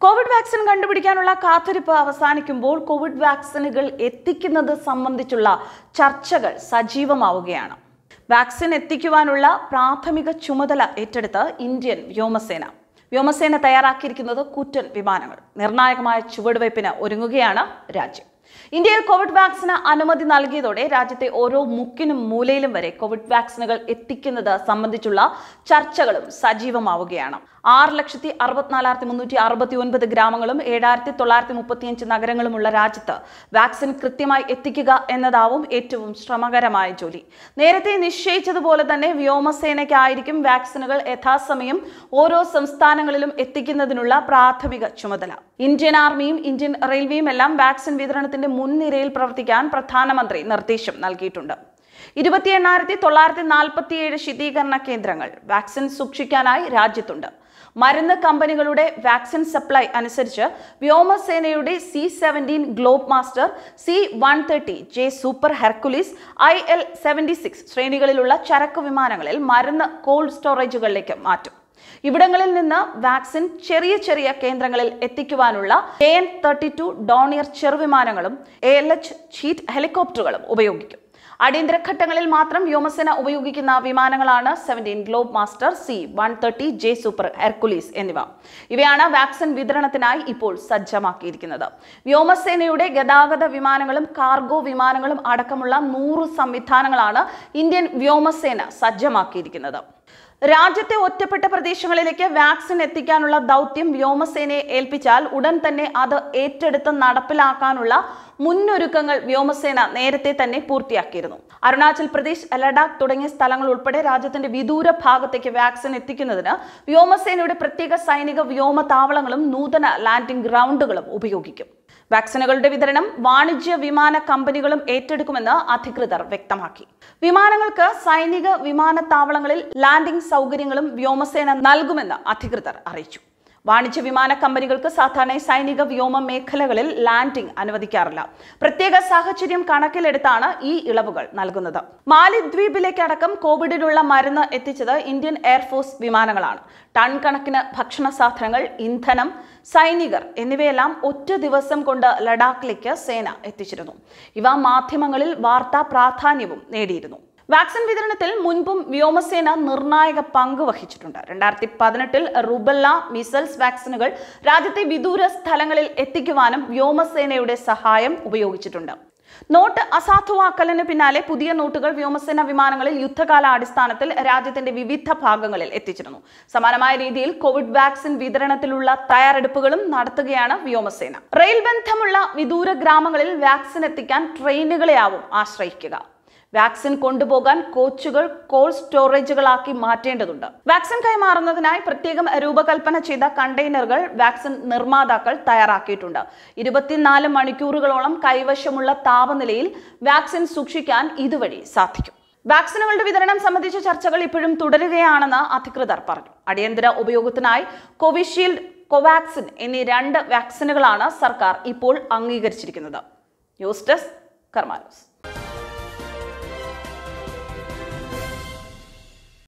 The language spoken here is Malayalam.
കോവിഡ് വാക്സിൻ കണ്ടുപിടിക്കാനുള്ള കാത്തിരിപ്പ് അവസാനിക്കുമ്പോൾ കോവിഡ് വാക്സിനുകൾ എത്തിക്കുന്നത് സംബന്ധിച്ചുള്ള ചർച്ചകൾ സജീവമാവുകയാണ് വാക്സിൻ എത്തിക്കുവാനുള്ള പ്രാഥമിക ചുമതല ഏറ്റെടുത്ത് ഇന്ത്യൻ വ്യോമസേന വ്യോമസേന തയ്യാറാക്കിയിരിക്കുന്നത് കൂറ്റൻ വിമാനങ്ങൾ നിർണായകമായ ചുവടുവയ്പ്പിന് ഒരുങ്ങുകയാണ് രാജ്യം ഇന്ത്യയിൽ കോവിഡ് വാക്സിന് അനുമതി നൽകിയതോടെ രാജ്യത്തെ ഓരോ മുക്കിനും മൂലയിലും വരെ കോവിഡ് വാക്സിനുകൾ എത്തിക്കുന്നത് സംബന്ധിച്ചുള്ള ചർച്ചകളും സജീവമാവുകയാണ് ആറ് ലക്ഷത്തി അറുപത്തിനാലായിരത്തി മുന്നൂറ്റി അറുപത്തി ഒൻപത് ഗ്രാമങ്ങളും ഏഴായിരത്തി തൊള്ളായിരത്തി മുപ്പത്തിയഞ്ച് നഗരങ്ങളുമുള്ള രാജ്യത്ത് വാക്സിൻ കൃത്യമായി എത്തിക്കുക എന്നതാവും ഏറ്റവും ശ്രമകരമായ ജോലി നേരത്തെ നിശ്ചയിച്ചതുപോലെ തന്നെ വ്യോമസേനയ്ക്കായിരിക്കും വാക്സിനുകൾ യഥാസമയം ഓരോ സംസ്ഥാനങ്ങളിലും എത്തിക്കുന്നതിനുള്ള പ്രാഥമിക ചുമതല ഇന്ത്യൻ ആർമിയും ഇന്ത്യൻ റെയിൽവേയും എല്ലാം വാക്സിൻ വിതരണത്തിന്റെ മുൻനിരയിൽ പ്രവർത്തിക്കാൻ പ്രധാനമന്ത്രി നിർദ്ദേശം നൽകിയിട്ടുണ്ട് ഇരുപത്തി എണ്ണായിരത്തി തൊള്ളായിരത്തി നാൽപ്പത്തിയേഴ് ശീതീകരണ കേന്ദ്രങ്ങൾ വാക്സിൻ സൂക്ഷിക്കാനായി രാജ്യത്തുണ്ട് മരുന്ന് കമ്പനികളുടെ വാക്സിൻ സപ്ലൈ അനുസരിച്ച് വ്യോമസേനയുടെ C seventeen globemaster C one thirty J super Hercules I L seventy six ശ്രേണികളിലുള്ള ചരക്ക് വിമാനങ്ങളിൽ മരുന്ന് കോൾഡ് സ്റ്റോറേജുകളിലേക്ക് മാറ്റും ഇവിടങ്ങളിൽ നിന്ന് വാക്സിൻ ചെറിയ ചെറിയ കേന്ദ്രങ്ങളിൽ എത്തിക്കുവാനുള്ള A N thirty two Dornier ചെറുവിമാനങ്ങളും എ എൽ എച്ച് ഷീറ്റ് ഹെലികോപ്റ്ററുകളും ഉപയോഗിക്കും അടിയന്തര ഘട്ടങ്ങളിൽ മാത്രം വ്യോമസേന ഉപയോഗിക്കുന്ന വിമാനങ്ങളാണ് seventeen globemaster C one thirty J super Hercules എന്നിവ ഇവയാണ് വാക്സിൻ വിതരണത്തിനായി ഇപ്പോൾ സജ്ജമാക്കിയിരിക്കുന്നത് വ്യോമസേനയുടെ ഗതാഗത വിമാനങ്ങളും കാർഗോ വിമാനങ്ങളും അടക്കമുള്ള നൂറ് സംവിധാനങ്ങളാണ് ഇന്ത്യൻ വ്യോമസേന സജ്ജമാക്കിയിരിക്കുന്നത് രാജ്യത്തെ ഒറ്റപ്പെട്ട പ്രദേശങ്ങളിലേക്ക് വാക്സിൻ എത്തിക്കാനുള്ള ദൗത്യം വ്യോമസേനയെ ഏൽപ്പിച്ചാൽ ഉടൻ തന്നെ അത് ഏറ്റെടുത്ത് നടപ്പിലാക്കാനുള്ള മുന്നൊരുക്കങ്ങൾ വ്യോമസേന നേരത്തെ തന്നെ പൂർത്തിയാക്കിയിരുന്നു അരുണാചൽ പ്രദേശ് ലഡാക്ക് തുടങ്ങിയ സ്ഥലങ്ങൾ ഉൾപ്പെടെ രാജ്യത്തിന്റെ വിദൂര ഭാഗത്തേക്ക് വാക്സിൻ എത്തിക്കുന്നതിന് വ്യോമസേനയുടെ പ്രത്യേക സൈനിക വ്യോമ താവളങ്ങളും നൂതന ലാൻഡിംഗ് ഗ്രൗണ്ടുകളും ഉപയോഗിക്കും വാക്സിനുകളുടെ വിതരണം വാണിജ്യ വിമാന കമ്പനികളും ഏറ്റെടുക്കുമെന്ന് അധികൃതർ വ്യക്തമാക്കി വിമാനങ്ങൾക്ക് സൈനിക വിമാനത്താവളങ്ങളിൽ ലാൻഡിംഗ് സൗകര്യങ്ങളും വ്യോമസേന നൽകുമെന്ന് അധികൃതർ അറിയിച്ചു വാണിജ്യ വിമാന കമ്പനികൾക്ക് സാധാരണ സൈനിക വ്യോമ മേഖലകളിൽ ലാൻഡിംഗ് അനുവദിക്കാറില്ല പ്രത്യേക സാഹചര്യം കണക്കിലെടുത്താണ് ഈ ഇളവുകൾ നൽകുന്നത് മാലിദ്വീപിലേക്കടക്കം കോവിഡിനുള്ള മരുന്ന് എത്തിച്ചത് ഇന്ത്യൻ എയർഫോഴ്സ് വിമാനങ്ങളാണ് ടൺ കണക്കിന് ഭക്ഷണ സാധനങ്ങൾ ഇന്ധനം സൈനികർ എന്നിവയെല്ലാം ഒറ്റ ദിവസം കൊണ്ട് ലഡാക്കിലേക്ക് സേന എത്തിച്ചിരുന്നു ഇവ മാധ്യമങ്ങളിൽ വാർത്താ പ്രാധാന്യവും നേടിയിരുന്നു വാക്സിൻ വിതരണത്തിൽ മുൻപും വ്യോമസേന നിർണായക പങ്ക് വഹിച്ചിട്ടുണ്ട് രണ്ടായിരത്തി പതിനെട്ടിൽ റുബല്ല മിസൽസ് വാക്സിനുകൾ രാജ്യത്തെ വിദൂര സ്ഥലങ്ങളിൽ എത്തിക്കുവാനും വ്യോമസേനയുടെ സഹായം ഉപയോഗിച്ചിട്ടുണ്ട് നോട്ട് അസാധുവാക്കലിന് പിന്നാലെ പുതിയ നോട്ടുകൾ വ്യോമസേന വിമാനങ്ങളിൽ യുദ്ധകാല അടിസ്ഥാനത്തിൽ രാജ്യത്തിന്റെ വിവിധ ഭാഗങ്ങളിൽ എത്തിച്ചിരുന്നു സമാനമായ രീതിയിൽ കോവിഡ് വാക്സിൻ വിതരണത്തിലുള്ള തയ്യാറെടുപ്പുകളും നടത്തുകയാണ് വ്യോമസേന റെയിൽ ബന്ധമുള്ള വിദൂര ഗ്രാമങ്ങളിൽ വാക്സിൻ എത്തിക്കാൻ ട്രെയിനുകളെയാവും ആശ്രയിക്കുക വാക്സിൻ കൊണ്ടുപോകാൻ കോച്ചുകൾ കോൾഡ് സ്റ്റോറേജുകളാക്കി മാറ്റേണ്ടതുണ്ട് വാക്സിൻ കൈമാറുന്നതിനായി പ്രത്യേകം രൂപകൽപ്പന ചെയ്ത കണ്ടെയ്നറുകൾ വാക്സിൻ നിർമ്മാതാക്കൾ തയ്യാറാക്കിയിട്ടുണ്ട് ഇരുപത്തിനാല് മണിക്കൂറുകളോളം കൈവശമുള്ള താപനിലയിൽ വാക്സിൻ സൂക്ഷിക്കാൻ ഇതുവഴി സാധിക്കും വാക്സിനുകളുടെ വിതരണം സംബന്ധിച്ച ചർച്ചകൾ ഇപ്പോഴും തുടരുകയാണെന്ന് അധികൃതർ പറഞ്ഞു അടിയന്തര ഉപയോഗത്തിനായി കോവിഷീൽഡ് കോവാക്സിൻ എന്നീ രണ്ട് വാക്സിനുകളാണ് സർക്കാർ ഇപ്പോൾ അംഗീകരിച്ചിരിക്കുന്നത് ന്യൂസ് ഡെസ്ക് കർമാനൂസ്